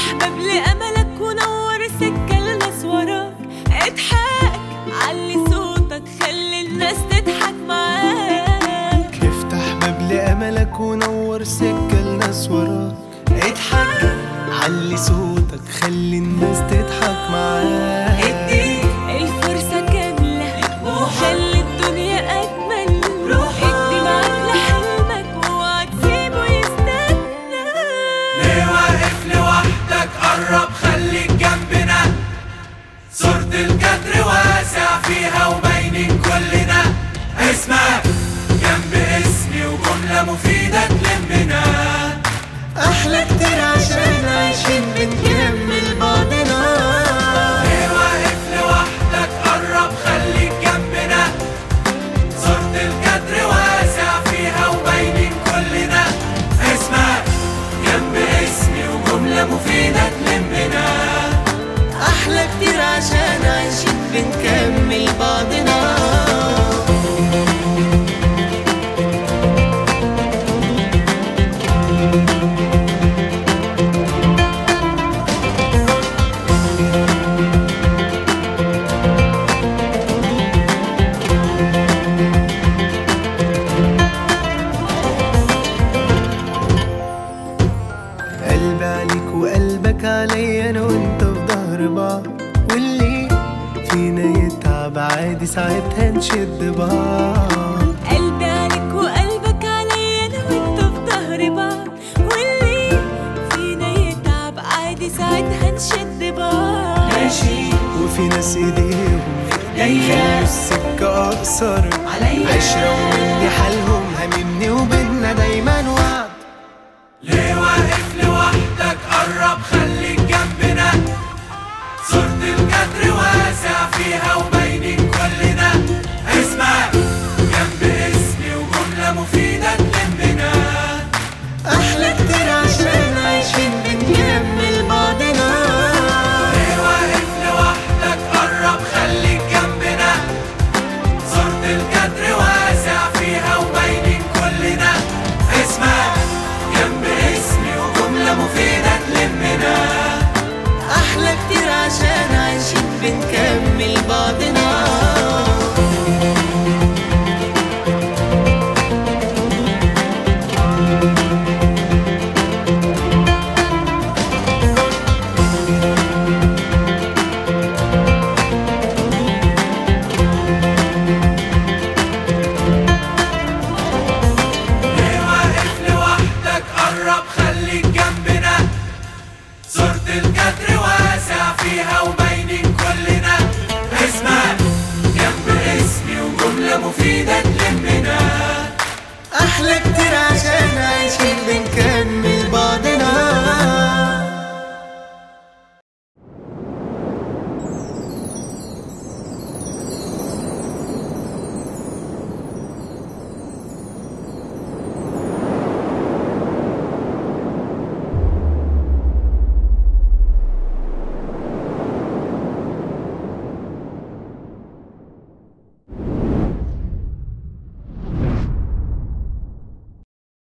افتح باب لأملك ونور سكة لناس وراك اضحك علي صوتك خلي الناس تضحك معاك افتح باب لأملك ونور سكة لناس وراك اضحك علي صوتك خلي الناس تضحك معاك اديك الفرصة كاملة خلي الدنيا أجمل ادي معاك لحلمك واوعى تسيبه يستنى ليه واقف لوحدك قرب خليك جنبنا صورة الكدر واسع فيها وباينين كلنا اسمك جنب اسمي وجملة مفيدة تلمنا أحلى كتير عشان عايشين بنكمل بعضنا ليه واقف لوحدك قرب خليك جنبنا صورة الكدر واسع فيها وباينين كلنا اسمك جنب اسمي وجملة مفيدة تلمنا أحلى كتير عشان عايشين بنكمل بعضنا قلبي عليك وقلبك عليا انا وانت في ظهر بعض واللي فينا يتعب عادي ساعتها نشد بعض قلبي عليك وقلبك عليا انا وانت في ظهر بعض واللي فينا يتعب عادي ساعتها نشد بعض ماشي وفي ناس ايديهم يخلوا السكة اقصر عشرة ومني حالهم هممني وبينا دايما وعد ليه واقف لوحدك قرب خليك جنبنا صورة الكدر واسع فيها وباينين كلنا اسمك جنب اسمي وجملة مفيدة تلمنا احلى كتير عشان عايشين بنكمل بعضنا ليه واقف لوحدك قرب خليك جنبنا صورة الكدر واسع فيها وباينين كلنا اسمك جنب اسمي وجملة مفيدة تلمنا احلى كتير عشان عايشين بنكمل بعضنا ليه واقف لوحدك قرب خليك جنبنا صورة الكدر واسع فيها وباينين كلنا اسمك جنب اسمي وجملة مفيدة تلمنا احلى كتير عشان عايشين بنكمل بعضنا